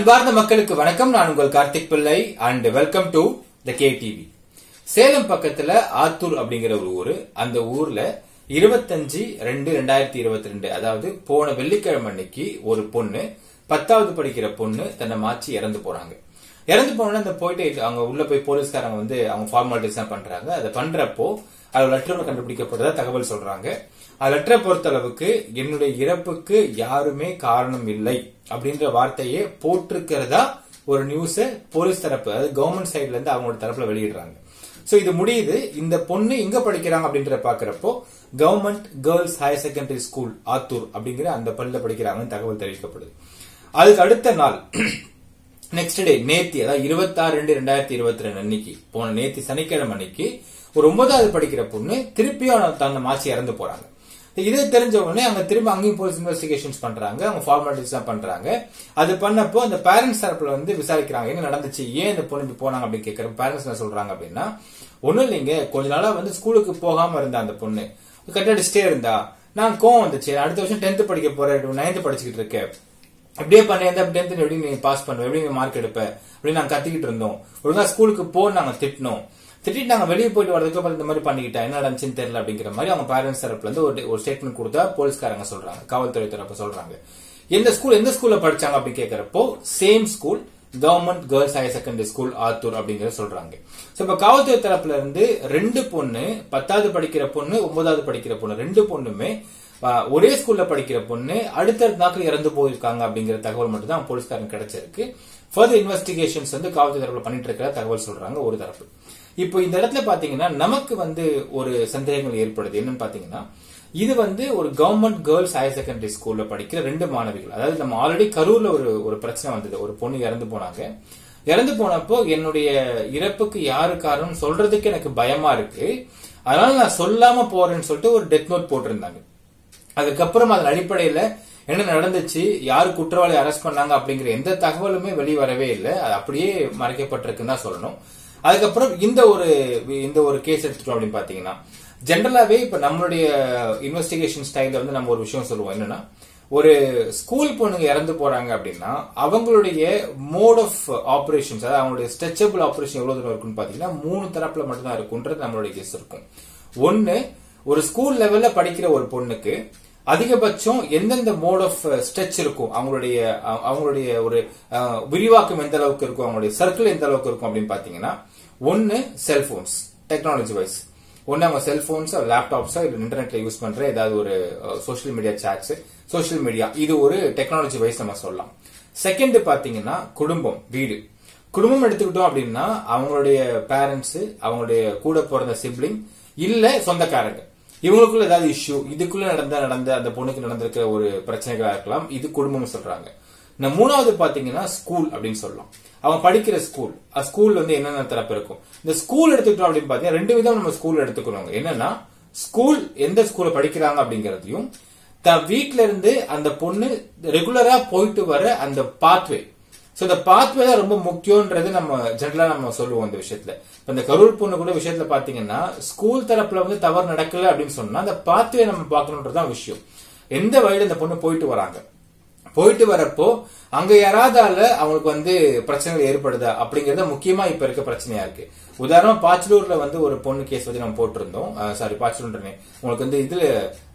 அன்பார்ந்த மக்களுக்கு வணக்கம் நான் உங்கள் Karthik Pillai and welcome to the K TV Salem பக்கத்துல ஆத்தூர் அப்படிங்கிற ஒரு ஊரு அந்த ஊர்ல இருபத்தஞ்சு ரெண்டு ரெண்டாயிரத்தி இருபத்தி ரெண்டு அதாவது போன வெள்ளிக்கிழமை அன்னைக்கு ஒரு பொண்ணு பத்தாவது படிக்கிற பொண்ணு தன்னை மாற்றி இறந்து போறாங்க இறந்து போன அந்த போயிட்டு அவங்க உள்ள போய் போலீஸ்காரங்க வந்து அவங்க ஃபார்மாலிட்டிஸ் தான் பண்றாங்க அதை பண்றப்போ அது லெட்டர் கண்டுபிடிக்கப்படுறதா தகவல் சொல்றாங்க அது லெட்டரை பொறுத்த அளவுக்கு என்னுடைய இறப்புக்கு யாருமே காரணம் இல்லை அப்படின்ற வார்த்தையை போட்டிருக்கிறதா ஒரு நியூஸ போலீஸ் தரப்பு அதாவது கவர்மெண்ட் சைட்ல இருந்து அவங்களோட தரப்புல வெளியிடுறாங்க சோ இது முடியுது இந்த பொண்ணு எங்க படிக்கிறாங்க அப்படின்ற பாக்குறப்போ government girls higher secondary school Attur அப்படிங்கிற அந்த பள்ளியில படிக்கிறாங்கன்னு தகவல் தெரிவிக்கப்படுது அதுக்கு அடுத்த நாள் நெக்ஸ்ட் டே நேத்தி அதாவது இருபத்தாறு ரெண்டு ரெண்டாயிரத்தி இருபத்தி ரெண்டு அன்னைக்கு போன நேத்தி சனிக்கிழமை அன்னைக்கு ஒரு ஒன்பதாவது படிக்கிற பொண்ணு திருப்பியும் தன்னை மாச்சி இறந்து போறாங்க இது தெரிஞ்ச உடனே அங்க திரும்ப அங்கேயும் போலீஸ் இன்வெஸ்டிகேஷன்ஸ் பண்றாங்க அவங்க ஃபார்மாலிட்டிஸ் தான் பண்றாங்க அது பண்ணப்போ அந்த பேரண்ட்ஸ் தரப்புல வந்து விசாரிக்கிறாங்க என்ன நடந்துச்சு ஏன் இந்த பொண்ணு இப்படி போனாங்க அப்படின்னு கேட்கிற பேரண்ட்ஸ் என்ன சொல்றாங்க அப்படின்னா ஒண்ணும் இல்லைங்க கொஞ்ச நாளா வந்து ஸ்கூலுக்கு போகாம இருந்தா அந்த பொண்ணு கட்டடிச்சிட்டே இருந்தா நான் கோவம் வந்துச்சு அடுத்த வருஷம் டென்த் படிக்க போறேன் நைன்த் படிச்சுக்கிட்டு இருக்கேன் அப்படியே பண்ண எந்த டென்த் எப்படி நீ பாஸ் பண்ணுவ எப்படி நீ மார்க் எடுப்ப அப்படின்னு நாங்க கத்திக்கிட்டு இருந்தோம் ஒழுங்கா ஸ்கூலுக்கு போ நாங்க திட்டினோம் திட்டிட்டு நாங்க வெளியே போயிட்டு வரதுக்கு அப்புறம் இந்த மாதிரி பண்ணிக்கிட்டா என்ன நடந்துச்சுன்னு தெரியல அப்படிங்கிற மாதிரி அவங்க பேரண்ட்ஸ் தரப்புல இருந்து ஒரு ஒரு ஸ்டேட்மெண்ட் கொடுத்தா போலீஸ்காரங்க சொல்றாங்க காவல்துறை தரப்பு சொல்றாங்க எந்த ஸ்கூல் எந்த ஸ்கூல்ல படிச்சாங்க அப்படின்னு கேட்கறப்போ same school government girls higher secondary school Attur அப்படிங்கறத சொல்றாங்க சோ இப்ப காவல்துறை தரப்புல இருந்து ரெண்டு பொண்ணு பத்தாவது படிக்கிற பொண்ணு ஒன்பதாவது படிக்கிற பொண்ணு ரெண்டு பொண்ணுமே ஒரே ஸ்கூல்ல படிக்கிற பொண்ணு அடுத்தடுத்த நாட்கள் இறந்து போயிருக்காங்க அப்படிங்கிற தகவல் மட்டும் தான் போலீஸ்காரன் கிடைச்சிருக்கு ஃபர்தர் இன்வெஸ்டிகேஷன்ஸ் வந்து காவல்துறை தரப்புல பண்ணிட்டு இருக்கிற தகவல் சொல்றாங்க ஒரு தரப்பு இப்போ இந்த இடத்துல பாத்தீங்கன்னா நமக்கு வந்து ஒரு சந்தேகங்கள் ஏற்படுது என்னன்னு பாத்தீங்கன்னா இது வந்து ஒரு கவர்மெண்ட் கேர்ள்ஸ் ஹையர் செகண்டரி ஸ்கூல்ல படிக்கிற ரெண்டு மாணவிகள் அதாவது நம்ம ஆல்ரெடி கரூர்ல ஒரு ஒரு பிரச்சனை வந்தது ஒரு பொண்ணு இறந்து போனாங்க இறந்து போனப்போ என்னுடைய இறப்புக்கு யாரு காரணம் சொல்றதுக்கு எனக்கு பயமா இருக்கு அதனால நான் சொல்லாம போறேன்னு சொல்லிட்டு ஒரு டெத் நோட் போட்டிருந்தாங்க அதுக்கப்புறம் அதன் அடிப்படையில என்ன நடந்துச்சு யாரு குற்றவாளி அரெஸ்ட் பண்ணாங்க அப்படிங்கிற எந்த தகவலுமே வெளிவரவே இல்லை அது அப்படியே மறைக்கப்பட்டிருக்குன்னு தான் சொல்லணும் அதுக்கப்புறம் இந்த ஒரு இந்த ஒரு கேஸ் எடுத்துட்டோம் அப்படின்னு பாத்தீங்கன்னா ஜென்ரலாவே இப்ப நம்மளுடைய இன்வெஸ்டிகேஷன் ஸ்டைல வந்து நம்ம ஒரு விஷயம் சொல்லுவோம் என்னன்னா ஒரு ஸ்கூல் பொண்ணுங்க இறந்து போறாங்க அப்படின்னா அவங்களுடைய மோட் ஆஃப் ஆபரேஷன்ஸ் அதாவது அவங்களுடைய ஸ்ட்ரெச்சபிள் ஆபரேஷன் எவ்வளவு தூரம் இருக்குன்னு பாத்தீங்கன்னா மூணு தரப்புல மட்டும்தான் இருக்குன்றது நம்மளுடைய கேஸ் இருக்கும் ஒன்னு ஒரு ஸ்கூல் லெவல்ல படிக்கிற ஒரு பொண்ணுக்கு அதிகபட்சம் எந்தெந்த மோட் ஆஃப் ஸ்ட்ரெச் இருக்கும் அவங்களுடைய அவங்களுடைய ஒரு விரிவாக்கம் எந்த அளவுக்கு இருக்கும் அவங்களுடைய சர்க்கிள் எந்த அளவுக்கு இருக்கும் அப்படின்னு பாத்தீங்கன்னா ஒன்னு செல்போன்ஸ் டெக்னாலஜி வைஸ் ஒன்னு அவங்க செல்போன்ஸ் லேப்டாப்ஸ் இல்ல இன்டர்நெட்ல யூஸ் பண்ற ஏதாவது ஒரு social media chats social media இது ஒரு டெக்னாலஜி வைஸ் நம்ம சொல்லலாம் செகண்ட் பாத்தீங்கன்னா குடும்பம் வீடு குடும்பம் எடுத்துக்கிட்டோம் அப்படின்னா அவங்களுடைய பேரண்ட்ஸ் அவங்களுடைய கூட பிறந்த சிப்ளிங் இல்ல சொந்தக்காரங்க இவங்களுக்குள்ள ஏதாவது இஷ்யூ இதுக்குள்ள நடந்த நடந்த அந்த பொண்ணுக்கு நடந்திருக்கிற ஒரு பிரச்சனைகளா இருக்கலாம் இது குடும்பம் சொல்றாங்க இந்த மூணாவது பாத்தீங்கன்னா ஸ்கூல் அப்படின்னு சொல்லலாம் அவன் படிக்கிற ஸ்கூல் ஸ்கூல் வந்து என்னென்ன தரப்பு இருக்கும் இந்த ஸ்கூல் எடுத்துக்கிட்டோம் அப்படின்னு பாத்தீங்கன்னா ரெண்டு விதம் நம்ம ஸ்கூல் எடுத்துக்கணும் என்னன்னா ஸ்கூல் எந்த ஸ்கூல்ல படிக்கிறாங்க அப்படிங்கறதையும் தன் வீட்ல இருந்து அந்த பொண்ணு ரெகுலரா போயிட்டு வர அந்த பாத்வே சோ இந்த பாத்வே தான் ரொம்ப முக்கியம்ன்றது நம்ம ஜெனரலா நம்ம சொல்லுவோம் இந்த விஷயத்துல இந்த கரூர் பொண்ணு கூட விஷயத்துல பாத்தீங்கன்னா ஸ்கூல் தரப்புல வந்து தவறு நடக்கல அப்படின்னு சொன்னா அந்த பாத்வே நம்ம பாக்கணும்ன்றதுதான் விஷயம் எந்த வழியில இந்த பொண்ணு போயிட்டு வராங்க போயிட்டு வரப்போ அங்க யாராவதால அவங்களுக்கு வந்து பிரச்சனைகள் ஏற்படுதா அப்படிங்கறது முக்கியமா இப்ப இருக்க பிரச்சனையா இருக்கு உதாரணமா பாச்சலூர்ல வந்து ஒரு பொண்ணு கேஸ் பத்தி நம்ம போட்டிருந்தோம் சாரி பாச்சலூர்னே உங்களுக்கு வந்து இதுல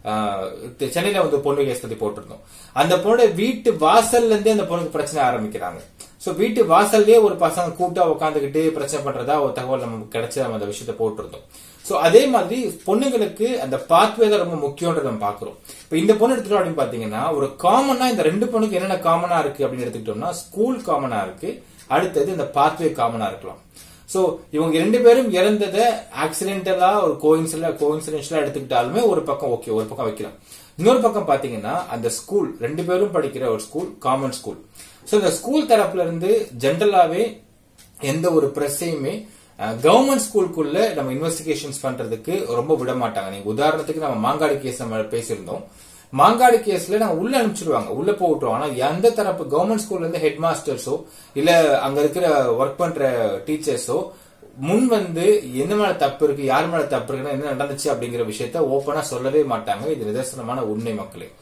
சென்னையில வந்து பொண்ணு கேஸ் பத்தி போட்டிருந்தோம் அந்த பொண்ணோட வீட்டு வாசல்ல இருந்தே அந்த பொண்ணுக்கு பிரச்சனை ஆரம்பிக்கிறாங்க சோ வீட்டு வாசல்லயே ஒரு பசங்க கூட்டா உட்காந்துக்கிட்டு பிரச்சனை பண்றதா ஒரு தகவல் நமக்கு கிடைச்ச நம்ம அந்த விஷயத்த போட்டிருந்தோம் சோ அதே மாதிரி பொண்ணுங்களுக்கு அந்த பாத்வே தான் ரொம்ப முக்கியம்ன்றத நம்ம பாக்குறோம் இப்ப இந்த பொண்ணு எடுத்துட்டோம் அப்படின்னு பாத்தீங்கன்னா ஒரு காமனா இந்த ரெண்டு பொண்ணுக்கு என்னென்ன காமனா இருக்கு அப்படின்னு எடுத்துக்கிட்டோம்னா ஸ்கூல் காமனா இருக்கு அடுத்தது இந்த பாத்வே காமனா இருக்கலாம் சோ இவங்க ரெண்டு பேரும் இறந்ததை ஆக்சிடென்டலா ஒரு கோயின்சிடலா கோயின்சிடென்ஷியலா எடுத்துக்கிட்டாலுமே ஒரு பக்கம் ஓகே ஒரு பக்கம் வைக்கலாம் இன்னொரு பக்கம் பாத்தீங்கன்னா அந்த ஸ்கூல் ரெண்டு பேரும் படிக்கிற ஒரு ஸ்கூல் காமன் ஸ்கூல் சோ இந்த ஸ்கூல் தரப்புல இருந்து ஜென்ரலாவே எந்த ஒரு பிரஸ்ஸையுமே கவர்மெண்ட் ஸ்கூலுக்குள்ள நம்ம இன்வெஸ்டிகேஷன்ஸ் பண்றதுக்கு ரொம்ப விட மாட்டாங்க நீங்க உதாரணத்துக்கு நம்ம மாங்காடு கேஸ் நம்ம பேசியிருந்தோம் மாங்காடு கேஸ்ல நாங்க உள்ள அனுப்பிச்சிடுவாங்க உள்ள போட்டுருவோம் ஆனா எந்த தரப்பு கவர்மெண்ட் ஸ்கூல்ல இருந்து ஹெட் மாஸ்டர்ஸோ இல்ல அங்க இருக்கிற ஒர்க் பண்ற டீச்சர்ஸோ முன் வந்து என்ன மேல தப்பு இருக்கு யார் மேல தப்பு இருக்குன்னா என்ன நடந்துச்சு அப்படிங்கிற விஷயத்த ஓப்பனா சொல்லவே மாட்டாங்க இது நிதர்சனமான உண்மை மக்களே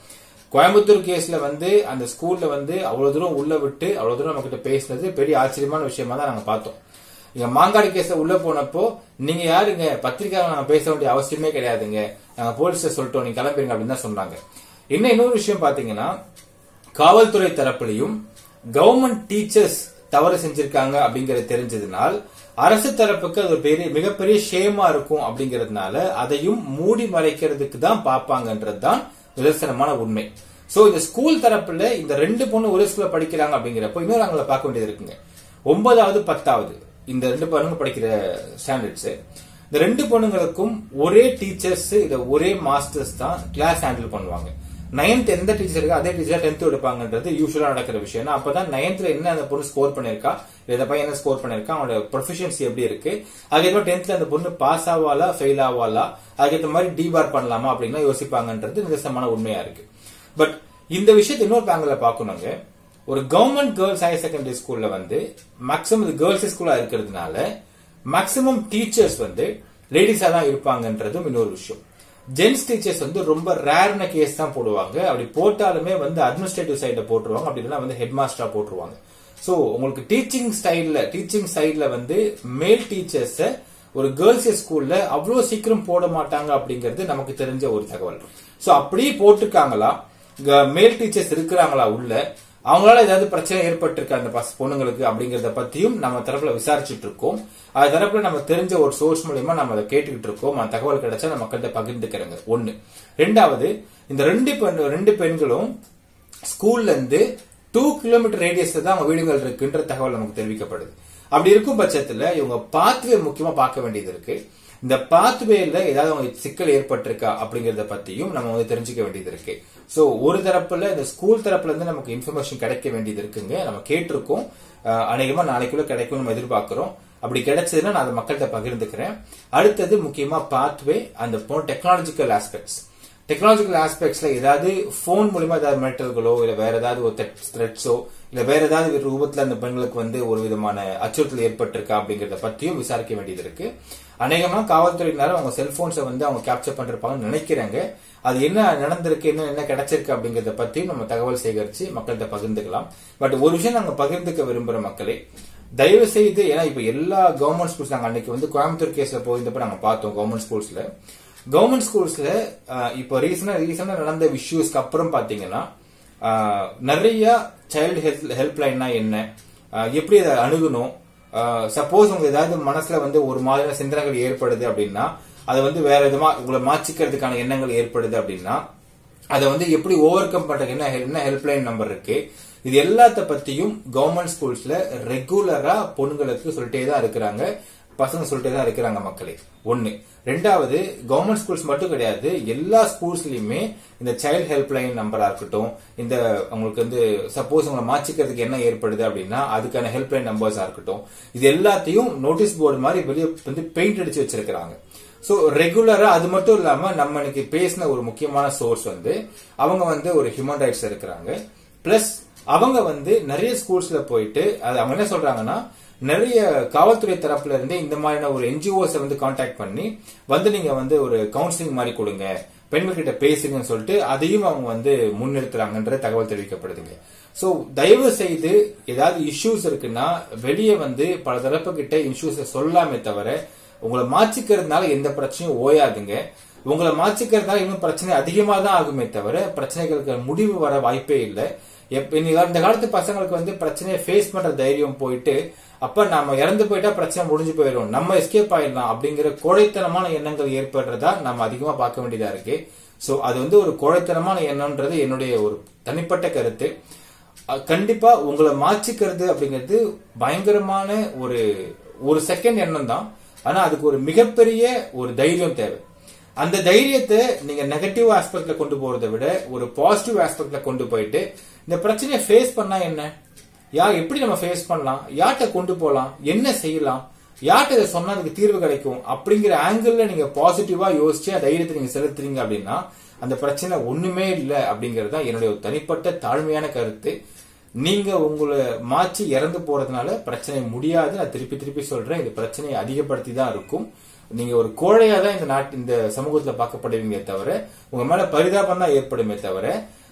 கோயம்புத்தூர் கேஸ்ல வந்து அந்த ஸ்கூல்ல வந்து அவ்வளவு தூரம் உள்ள விட்டு அவ்வளவு தூரம் நம்ம கிட்ட பேசினது பெரிய ஆச்சரியமான விஷயமா தான் நாங்க பார்த்தோம் இங்க மாங்காடு கேஸ்ல உள்ள போனப்போ நீங்க யாருங்க பத்திரிக்கையாளர் நாங்க பேச வேண்டிய அவசியமே கிடையாதுங்க நாங்க போலீஸ்ல சொல்லிட்டோம் நீங்க கிளம்பிருங்க அப்படின்னு தான் சொன்னாங்க இன்னும் இன்னொரு விஷயம் பாத்தீங்கன்னா காவல்துறை தரப்புலையும் கவர்மெண்ட் டீச்சர்ஸ் தவறு செஞ்சிருக்காங்க அப்படிங்கறது தெரிஞ்சதுனால் அரசு தரப்புக்கு அது ஒரு பெரிய மிகப்பெரிய ஷேமா இருக்கும் அப்படிங்கறதுனால அதையும் மூடி மறைக்கிறதுக்கு தான் பாப்பாங்கன்றது தான் நிதர்சனமான உண்மை சோ இந்த ஸ்கூல் தரப்புல இந்த ரெண்டு பொண்ணு ஒரே ஸ்கூல்ல படிக்கிறாங்க அப்படிங்கிறப்போ இன்னொரு அவங்கள பார்க்க வேண்டியது இருக்குங்க ஒன்பதாவது பத்தாவது இந்த ரெண்டு பொண்ணுங்க படிக்கிற ஸ்டாண்டர்ட்ஸ் இந்த ரெண்டு பொண்ணுங்களுக்கும் ஒரே டீச்சர்ஸ் இத ஒரே மாஸ்டர்ஸ் தான் கிளாஸ் ஹேண்டில் பண்ணுவாங்க நைன்த் எந்த டீச்சர் இருக்கோ அதே டீச்சர் டென்த் எடுப்பாங்கன்றது யூஸ்வலா நடக்கிற விஷயம் ஏன்னா அப்பதான் நைன்த்ல என்ன அந்த பொண்ணு ஸ்கோர் பண்ணிருக்கா இல்ல இந்த பையன் என்ன ஸ்கோர் பண்ணிருக்கா அவனோட ப்ரொஃபிஷியன்சி எப்படி இருக்கு அதுக்கேற்ற டென்த்ல அந்த பொண்ணு பாஸ் ஆவாலா ஃபெயில் ஆவாலா அதுக்கேற்ற மாதிரி டிபார் பண்ணலாமா அப்படின்னா யோசிப்பாங்கன்றது நிதர்சனமான உண்மையா இருக்கு பட் இந்த விஷயத்தை இன்னொரு ஆங்கிள் பார்க்கணுங்க ஒரு கவர்மெண்ட் கேர்ள்ஸ் ஹையர் செகண்டரி ஸ்கூல்ல வந்து மேக்ஸிமம் இது கேர்ள்ஸ் ஸ்கூலா இருக்கிறதுனால மேக்ஸிமம் டீச்சர்ஸ் வந்து லேடிஸா தான் இருப்பாங்கன்றதும் இன்னொரு விஷயம் ஜென்ஸ் டீச்சர்ஸ் வந்து ரொம்ப ரேர்ன கேஸ் தான் போடுவாங்க அப்படி போட்டாலுமே வந்து அட்மினிஸ்ட்ரேட்டிவ் சைட்ல போட்டுருவாங்க அப்படி இல்லைன்னா வந்து ஹெட் மாஸ்டரா போட்டுருவாங்க சோ உங்களுக்கு டீச்சிங் ஸ்டைல்ல டீச்சிங் சைட்ல வந்து மேல் டீச்சர்ஸ ஒரு கேர்ள்ஸ் ஸ்கூல்ல அவ்வளவு சீக்கிரம் போட மாட்டாங்க அப்படிங்கிறது நமக்கு தெரிஞ்ச ஒரு தகவல் சோ அப்படியே போட்டிருக்காங்களா மேல் டீச்சர்ஸ் இருக்கிறாங்களா உள்ள அவங்களால ஏதாவது பிரச்சனை ஏற்பட்டிருக்கு அந்த பஸ் பொண்ணுங்களுக்கு அப்படிங்கறத பத்தியும் நம்ம தரப்புல விசாரிச்சுட்டு இருக்கோம் அது தரப்புல நம்ம தெரிஞ்ச ஒரு சோர்ஸ் மூலியமா நம்ம அதை கேட்டுக்கிட்டு இருக்கோம் அந்த தகவல் கிடைச்சா நம்ம மக்கள்கிட்ட பகிர்ந்துக்கிறோங்க ஒண்ணு ரெண்டாவது இந்த ரெண்டு பெண் ரெண்டு பெண்களும் ஸ்கூல்ல இருந்து டூ கிலோமீட்டர் ரேடியஸ்ல தான் அவங்க வீடுகள் இருக்குன்ற தகவல் நமக்கு தெரிவிக்கப்படுது அப்படி இருக்கும் பட்சத்துல இவங்க பாத்வே முக்கியமா பார்க்க வேண்டியது இருக்கு இந்த பாத்வேல ஏதாவது அவங்க சிக்கல் ஏற்பட்டிருக்கா அப்படிங்கறத பத்தியும் நம்ம வந்து தெரிஞ்சுக்க வேண்டியது இருக்கு சோ ஒரு தரப்புல இந்த ஸ்கூல் தரப்புல இருந்து நமக்கு இன்ஃபர்மேஷன் கிடைக்க வேண்டியது இருக்குங்க நம்ம கேட்டிருக்கோம் அஹ் அநேகமா நாளைக்குள்ள கிடைக்கும் நம்ம எதிர்பார்க்கிறோம் அப்படி கிடைச்சதுன்னா நான் அதை மக்கள்கிட்ட பகிர்ந்துக்கிறேன் அடுத்தது முக்கியமா பாத்வே அந்த டெக்னாலஜிக்கல் ஆஸ்பெக்ட்ஸ் டெக்னாலஜிக்கல் ஆஸ்பெக்ட்ஸ்ல ஏதாவது போன் மூலியமா ஏதாவது மிரட்டல்களோ இல்ல வேற ஏதாவது ஒரு த்ரெட்ஸோ இல்ல வேற ஏதாவது ரூபத்துல அந்த பெண்களுக்கு வந்து ஒரு விதமான அச்சுறுத்தல் ஏற்பட்டிருக்கா அப்படிங்கறத பத்தியும் விசாரிக்க வேண்டியது இருக்கு அநேகமா காவல்துறையினர் அவங்க செல்போன்ஸை வந்து அவங்க கேப்சர் பண்ணிருப்பாங்கன்னு நினைக்கிறாங்க அது என்ன நடந்திருக்கு என்ன என்ன கிடைச்சிருக்கு அப்படிங்கறத பத்தியும் நம்ம தகவல் சேகரிச்சு மக்கள்கிட்ட பகிர்ந்துக்கலாம் பட் ஒரு விஷயம் நாங்க பகிர்ந்துக்க விரும்புற மக்களே தயவு செய்து ஏன்னா இப்ப எல்லா கவர்மெண்ட் ஸ்கூல்ஸ் நாங்க அன்னைக்கு வந்து கோயம்புத்தூர் கேஸ்ல போயிருந்தப்ப நாங்க பார்த்தோம் கவர்மெண்ட் ஸ்கூல்ஸ்ல கவர்மெண்ட் ஸ்கூல்ஸ்ல இப்போ ரீசனா ரீசனா நடந்த இஷ்யூஸ்க்கு அப்புறம் பாத்தீங்கன்னா ஆஹ், நிறைய சைல்டு ஹெல்த் ஹெல்ப் லைன்னா என்ன ஆஹ், எப்படி அதை அணுகணும் சப்போஸ் உங்க ஏதாவது மனசுல வந்து ஒரு மாதிரியான சிந்தனைகள் ஏற்படுது அப்படின்னா அதை வந்து வேற விதமா உங்களை மாற்றிக்கிறதுக்கான எண்ணங்கள் ஏற்படுது அப்படின்னா அதை வந்து எப்படி ஓவர் கம் பண்றது என்ன என்ன ஹெல்ப்லைன் நம்பர் இருக்கு இது எல்லாத்த பத்தியும் கவர்மெண்ட் ஸ்கூல்ஸ்ல ரெகுலரா பொண்ணுங்களுக்கு சொல்லிட்டே தான் இருக்கிறாங்க பசங்க சொல்லிட்டே தான் இருக்கிறாங்க மக்களே ஒண்ணு ரெண்டாவது கவர்மெண்ட் ஸ்கூல்ஸ் மட்டும் கிடையாது எல்லா ஸ்கூல்ஸ்லயுமே இந்த சைல்ட் ஹெல்ப்லைன் நம்பரா இருக்கட்டும் இந்த உங்களுக்கு வந்து சப்போஸ் உங்களை மாற்றிக்கிறதுக்கு என்ன ஏற்படுது அப்படின்னா அதுக்கான ஹெல்ப்லைன் நம்பர்ஸா இருக்கட்டும் இது எல்லாத்தையும் நோட்டீஸ் போர்டு மாதிரி வெளியே வந்து பெயிண்ட் அடிச்சு வச்சிருக்கிறாங்க சோ ரெகுலரா அது மட்டும் இல்லாம நம்ம இன்னைக்கு பேசின ஒரு முக்கியமான சோர்ஸ் வந்து அவங்க வந்து ஒரு ஹியூமன் ரைட்ஸ் இருக்கிறாங்க பிளஸ் அவங்க வந்து நிறைய ஸ்கூல்ஸ்ல போயிட்டு அது அவங்க என்ன சொல்றாங்கன்னா நிறைய காவல்துறை தரப்புல இருந்து இந்த மாதிரியான ஒரு என்ஜிஓஸ் வந்து காண்டாக்ட் பண்ணி வந்து நீங்க வந்து ஒரு கவுன்சிலிங் மாதிரி கொடுங்க பெண்கள் கிட்ட பேசுங்கன்னு சொல்லிட்டு அதையும் அவங்க வந்து முன்னிறுத்துறாங்கன்ற தகவல் தெரிவிக்கப்படுதுங்க சோ தயவு செய்து ஏதாவது இஷ்யூஸ் இருக்குன்னா வெளியே வந்து பல தரப்பு கிட்ட இஷ்யூஸ் சொல்லாமே தவிர உங்களை மாற்றிக்கிறதுனால எந்த பிரச்சனையும் ஓயாதுங்க உங்களை மாற்றிக்கிறதுனால இன்னும் பிரச்சனை அதிகமா தான் ஆகுமே தவிர பிரச்சனைகளுக்கு முடிவு வர வாய்ப்பே இல்லை எப்ப இந்த இந்த காலத்து பசங்களுக்கு வந்து பிரச்சனையை ஃபேஸ் பண்ற தைரியம் போயிட்டு அப்ப நாம இறந்து போயிட்டா பிரச்சனை முடிஞ்சு போயிடும் நம்ம எஸ்கேப் ஆயிடலாம் அப்படிங்கிற கோழைத்தனமான எண்ணங்கள் ஏற்படுறதா நம்ம அதிகமா பார்க்க வேண்டியதா இருக்கு சோ அது வந்து ஒரு கோழைத்தனமான எண்ணம்ன்றது என்னுடைய ஒரு தனிப்பட்ட கருத்து அஹ் கண்டிப்பா உங்களை மாற்றிக்கிறது அப்படிங்கிறது பயங்கரமான ஒரு ஒரு செகண்ட் எண்ணம் தான் ஆனா அதுக்கு ஒரு மிகப்பெரிய ஒரு தைரியம் தேவை அந்த தைரியத்தை நீங்க நெகட்டிவ் ஆஸ்பெக்ட்ல கொண்டு போறதை விட ஒரு பாசிட்டிவ் ஆஸ்பெக்ட்ல கொண்டு போயிட்டு இந்த பிரச்சனையை ஃபேஸ் பண்ணா என்ன யார் எப்படி நம்ம ஃபேஸ் பண்ணலாம் யார்கிட்ட கொண்டு போலாம் என்ன செய்யலாம் யார்கிட்ட இதை சொன்னா அதுக்கு தீர்வு கிடைக்கும் அப்படிங்கிற ஆங்கிள் நீங்க பாசிட்டிவா யோசிச்சு அந்த தைரியத்தை நீங்க செலுத்துறீங்க அப்படின்னா அந்த பிரச்சனை ஒண்ணுமே இல்லை அப்படிங்கறது தான் என்னுடைய ஒரு தனிப்பட்ட தாழ்மையான கருத்து நீங்க உங்களை மாற்றி இறந்து போறதுனால பிரச்சனை முடியாது நான் திருப்பி திருப்பி சொல்றேன் இந்த பிரச்சனையை அதிகப்படுத்தி தான் இருக்கும் நீங்க ஒரு கோழையா தான் இந்த நாட்டு இந்த சமூகத்துல பார்க்கப்படுவீங்க தவிர உங்க மேல பரிதாபம் தான் ஏற்படுமே தவிர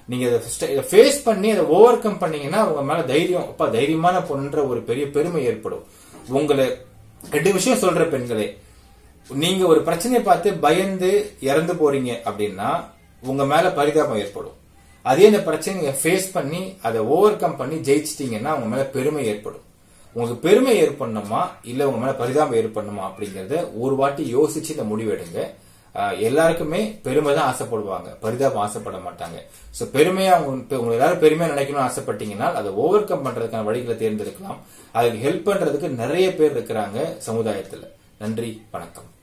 நீங்க இதை ஃபேஸ் பண்ணி அதை ஓவர் கம் பண்ணீங்கன்னா உங்க மேல தைரியம் அப்பா தைரியமான பொண்ணுன்ற ஒரு பெரிய பெருமை ஏற்படும் உங்களை ரெண்டு விஷயம் சொல்ற பெண்களே நீங்க ஒரு பிரச்சனையை பார்த்து பயந்து இறந்து போறீங்க அப்படின்னா உங்க மேல பரிதாபம் ஏற்படும் அதே இந்த பிரச்சனை நீங்க ஃபேஸ் பண்ணி அதை ஓவர் கம் பண்ணி ஜெயிச்சிட்டீங்கன்னா உங்க மேல பெருமை ஏற்படும் உங்களுக்கு பெருமை ஏற்படணுமா இல்ல உங்க மேல பரிதாபம் ஏற்படணுமா அப்படிங்கறத ஒரு வாட்டி யோசிச்சு இந்த முடிவு எடுங்க ஆஹ் எல்லாருக்குமே பெருமை தான் ஆசைப்படுவாங்க பரிதாபம் ஆசைப்பட மாட்டாங்க சோ பெருமையா உங்க உங்களை எல்லாரும் பெருமையா நினைக்கணும்னு ஆசைப்பட்டீங்கன்னா அதை ஓவர் கம் பண்றதுக்கான வழிகளை தேர்ந்தெடுக்கலாம் அதுக்கு ஹெல்ப் பண்றதுக்கு நிறைய பேர் இருக்கிறாங்க சமுதாயத்துல நன்றி வணக்கம்